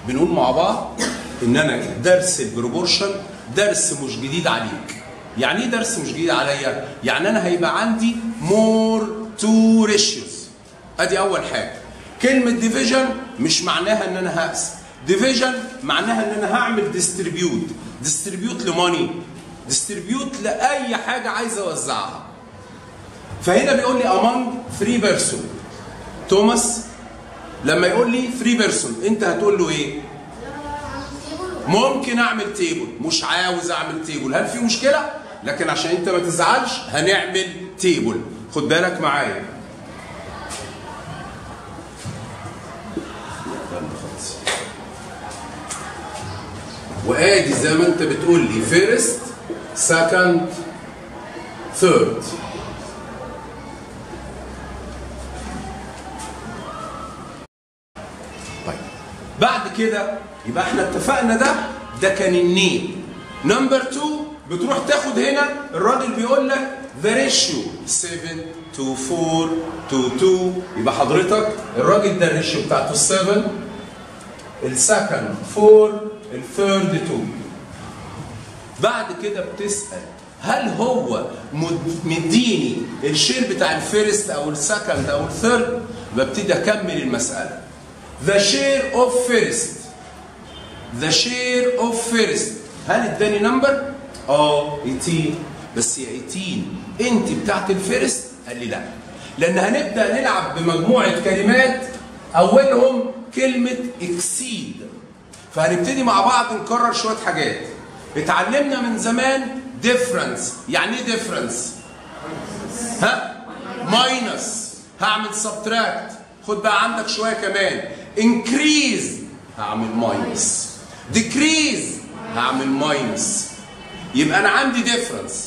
بنقول مع بعض ان انا درس البروبورشن درس مش جديد عليك يعني ايه درس مش جديد عليا يعني انا هيبقى عندي مور تو ريشيوز ادي اول حاجه كلمه ديفيجن مش معناها ان انا هقسم ديفيجن معناها ان انا هعمل ديستريبيوت ديستريبيوت لماني ديستريبيوت لاي حاجه عايز اوزعها فهنا بيقول لي among 3 بيرسون توماس لما يقول لي 3 بيرسون انت هتقول له ايه ممكن اعمل تيبل مش عاوز اعمل تيبل هل في مشكله لكن عشان انت ما تزعلش هنعمل تيبل خد بالك معايا وادي زي ما انت بتقول لي فيرست سكند ثيرد طيب بعد كده يبقى احنا اتفقنا ده ده كان النيم نمبر 2 بتروح تاخد هنا الراجل بيقول لك ذا ريشيو 7 تو 4 تو 2 يبقى حضرتك الراجل ده الريشيو بتاعته 7 السكند 4 الثيرد 2 بعد كده بتسال هل هو مد- مديني الشير بتاع الفيرست او السكند او الثيرد ببتدي اكمل المساله the share of first the share of first هل اداني نمبر؟ اه 18 بس يا 18 انت بتاعت الفيرست؟ قال لي لا لان هنبدا نلعب بمجموعه كلمات اولهم كلمه اكسيد فهنبتدي مع بعض نكرر شويه حاجات اتعلمنا من زمان ديفرنس يعني ايه ديفرنس ها ماينس هعمل سبتراكت خد بقى عندك شويه كمان انكريز هعمل ماينس ديكريز هعمل ماينس يبقى انا عندي ديفرنس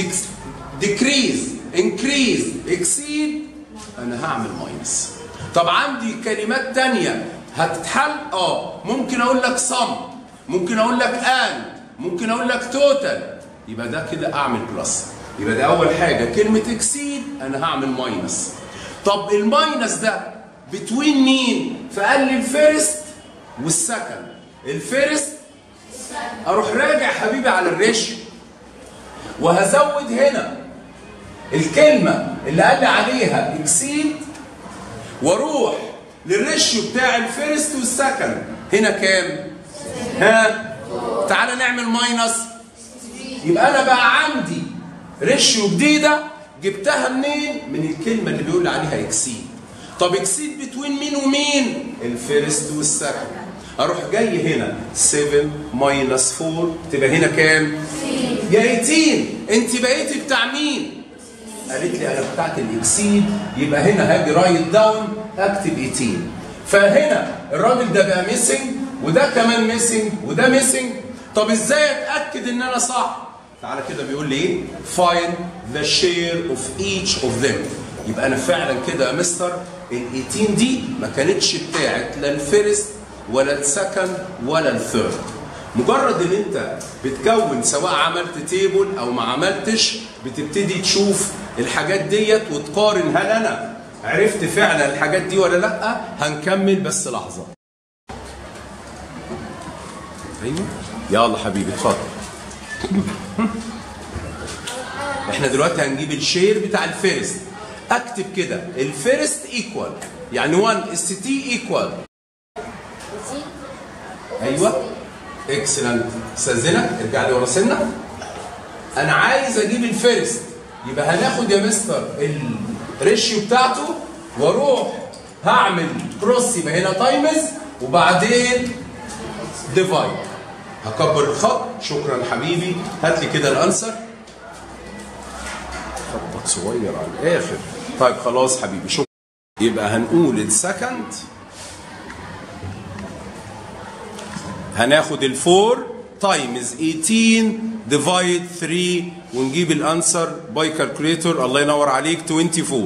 ديكريز انكريز اكسيد انا هعمل ماينس طب عندي كلمات تانية هتتحل اه ممكن اقول لك صم ممكن اقول لك ان ممكن اقول لك توتال يبقى ده كده اعمل بلس يبقى ده اول حاجه كلمه اكسيد انا هعمل ماينس طب الماينس ده بتوين مين فقال لي الفيرست والسكند الفيرست اروح راجع حبيبي على الريشيو وهزود هنا الكلمه اللي قال لي عليها اكسيد واروح للريشيو بتاع الفيرست والسكند هنا كام ها تعالى نعمل ماينس يبقى انا بقى عندي ريشيو جديده جبتها منين من الكلمه اللي بيقول عليها اكسيد طب اكسيد بتوين مين ومين الفيرست والسكند اروح جاي هنا 7 ماينس 4 تبقى هنا كام يا 18 انت بقيتي بتاع مين قالت لي انا بتاعت الاكسيد يبقى هنا هاجي رايت داون اكتب 18 فهنا الراجل ده بقى ميسنج وده كمان ميسنج وده ميسنج طب ازاي اتاكد ان انا صح تعالى كده بيقول لي ايه find the share of each of them يبقى انا فعلا كده يا مستر ال 18 دي ما كانتش بتاعت لا الفيرست ولا السكند ولا الثيرد مجرد ان انت بتكون سواء عملت تيبل او ما عملتش بتبتدي تشوف الحاجات ديت وتقارن هل انا عرفت فعلا الحاجات دي ولا لا هنكمل بس لحظه ايوه يلا حبيبي اتفضل احنا دلوقتي هنجيب الشير بتاع الفيرست اكتب كده الفيرست ايكوال يعني 1 اس تي ايكوال ايوه اكسلنت استاذنك ارجع لي ورا سنه انا عايز اجيب الفيرست يبقى هناخد يا مستر الريشيو بتاعته واروح هعمل كروس يبقى هنا تايمز وبعدين ديفايد هكبر الخط شكرا حبيبي هات لي كده الانسر خطك صغير على الاخر طيب خلاص حبيبي شكرا يبقى هنقول السكند هناخد الفور تايمز 18 ديفايد 3 ونجيب الانسر باي كالكوليتور الله ينور عليك 24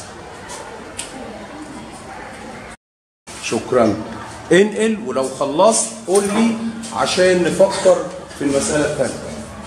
شكرا انقل ولو خلصت قول لي عشان نفكر في المسألة الثانية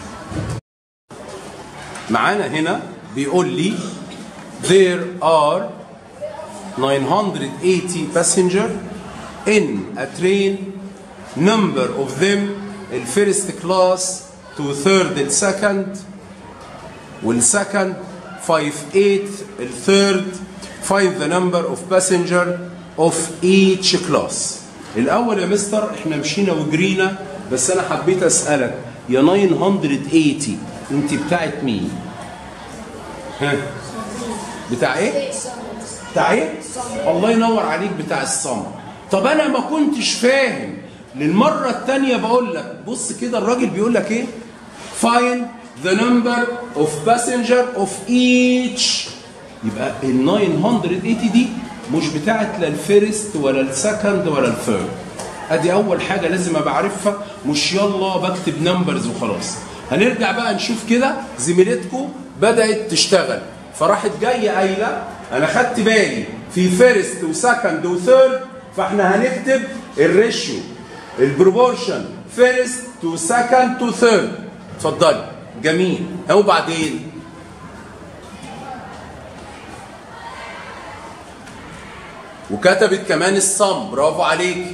معانا هنا بيقول لي there are 980 passenger in a train number of them الفيرست كلاس تو ثيرد السكند والسكند 5 8 الثيرد find the number of passenger of each class الاول يا مستر احنا مشينا وجرينا بس انا حبيت اسالك يا 980 انت بتاعت مين ها بتاع ايه بتاع ايه الله ينور عليك بتاع الصم طب انا ما كنتش فاهم للمره الثانيه بقول لك بص كده الراجل بيقول لك ايه find the number of passenger of each يبقى ال 980 دي مش بتاعت لا الفيرست ولا السكند ولا الثيرد ادي اول حاجه لازم ابقى عارفها مش يلا بكتب نمبرز وخلاص هنرجع بقى نشوف كده زميلتكم بدات تشتغل فراحت جايه قايله انا خدت بالي في فيرست وسكند وثيرد فاحنا هنكتب الريشيو البروبورشن فيرست تو سكند تو ثيرد اتفضلي جميل اهو بعدين وكتبت كمان الصم برافو عليك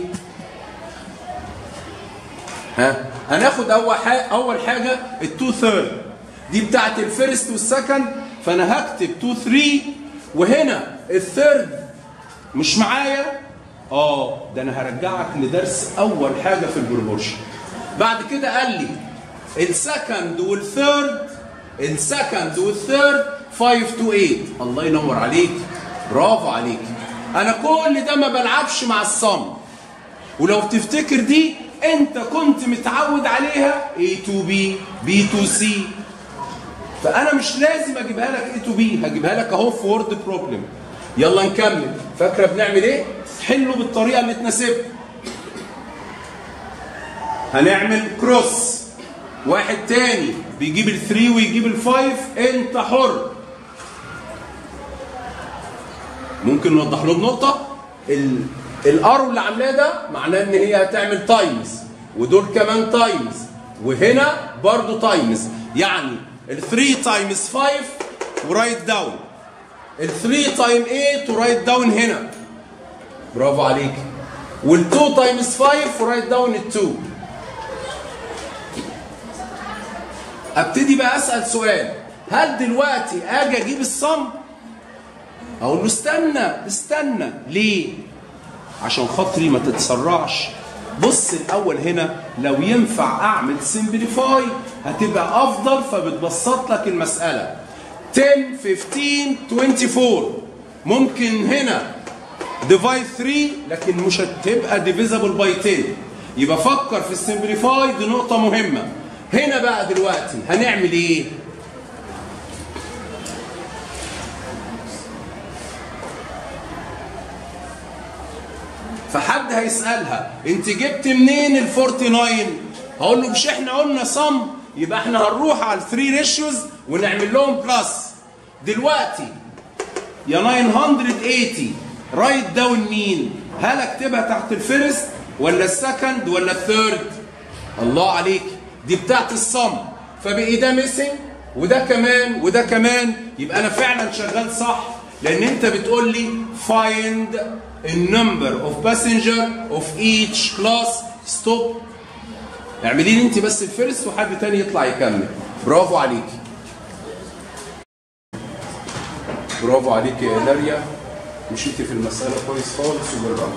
ها هناخد اول حاجه اول حاجه التو ثيرد دي بتاعت الفيرست والسكند فانا هكتب 2 3 وهنا الثيرد مش معايا اه ده انا هرجعك لدرس اول حاجه في البروبورشن بعد كده قال لي السكند والثيرد السكند والثيرد 5 تو 8 الله ينور عليك برافو عليك انا كل ده ما بلعبش مع الصم ولو تفتكر دي انت كنت متعود عليها A to B B to C فانا مش لازم اجيبها لك A to B هجيبها لك اهو في وورد بروبلم يلا نكمل فاكره بنعمل ايه حله بالطريقه اللي تناسبك هنعمل كروس واحد تاني بيجيب الثري ويجيب الفايف انت حر ممكن نوضح له بنقطه ال... الارو اللي عاملاه ده معناه ان هي هتعمل تايمز ودول كمان تايمز وهنا برضو تايمز يعني ال 3 تايمز 5 ورايت داون ال 3 تايم 8 ورايت داون هنا برافو عليك وال 2 تايمز 5 ورايت داون ال 2 ابتدي بقى اسال سؤال هل دلوقتي اجي اجيب الصم اقول له استنى استنى ليه عشان خاطري ما تتسرعش بص الاول هنا لو ينفع اعمل سمبليفاي هتبقى افضل فبتبسط لك المساله 10 15 24 ممكن هنا ديفايد 3 لكن مش هتبقى ديفيزبل باي 10 يبقى فكر في السمبليفاي دي نقطه مهمه هنا بقى دلوقتي هنعمل ايه فحد هيسالها انت جبت منين ال 49 هقول له مش احنا قلنا صم يبقى احنا هنروح على ال 3 ريشيوز ونعمل لهم بلس دلوقتي يا 980 رايت داون مين هل اكتبها تحت الفيرست ولا السكند ولا الثيرد الله عليك دي بتاعت الصم فبقي ده ميسنج وده كمان وده كمان يبقى انا فعلا شغال صح لان انت بتقول لي find a number of passenger of each class stop اعملي لي انت بس الفيرست وحد تاني يطلع يكمل برافو عليك برافو عليك يا داريا مشيتي في المسألة كويس خالص وبالراحة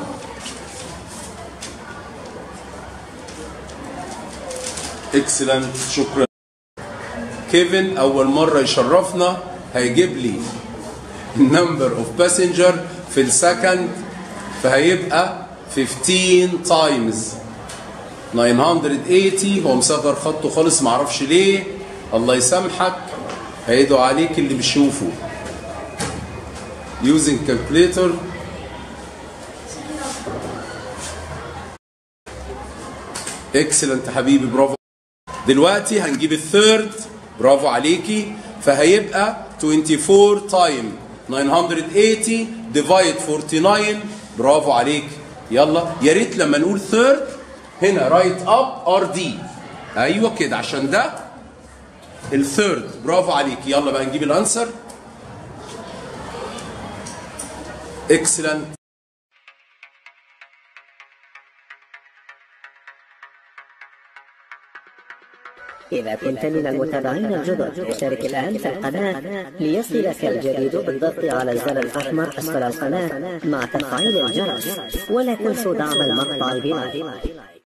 اكسلنت شكرا كيفن اول مره يشرفنا هيجيب لي النمبر اوف باسنجر في السكند فهيبقى 15 تايمز 980 هو مصغر خطه خالص معرفش ليه الله يسامحك هيدعو عليك اللي بيشوفه using calculator اكسلنت حبيبي برافو دلوقتي هنجيب الثيرد برافو عليكي فهيبقى 24 تايم 980 ديفايد 49 برافو عليك يلا يا ريت لما نقول ثيرد هنا رايت اب ار دي ايوه كده عشان ده الثيرد برافو عليك يلا بقى نجيب الانسر اكسلنت إذا كنت من المتابعين الجدد اشترك الآن في القناة ليصلك الجديد بالضغط على الزر الأحمر أسفل القناة مع تفعيل الجرس ولا تنسوا دعم المقطع بلايك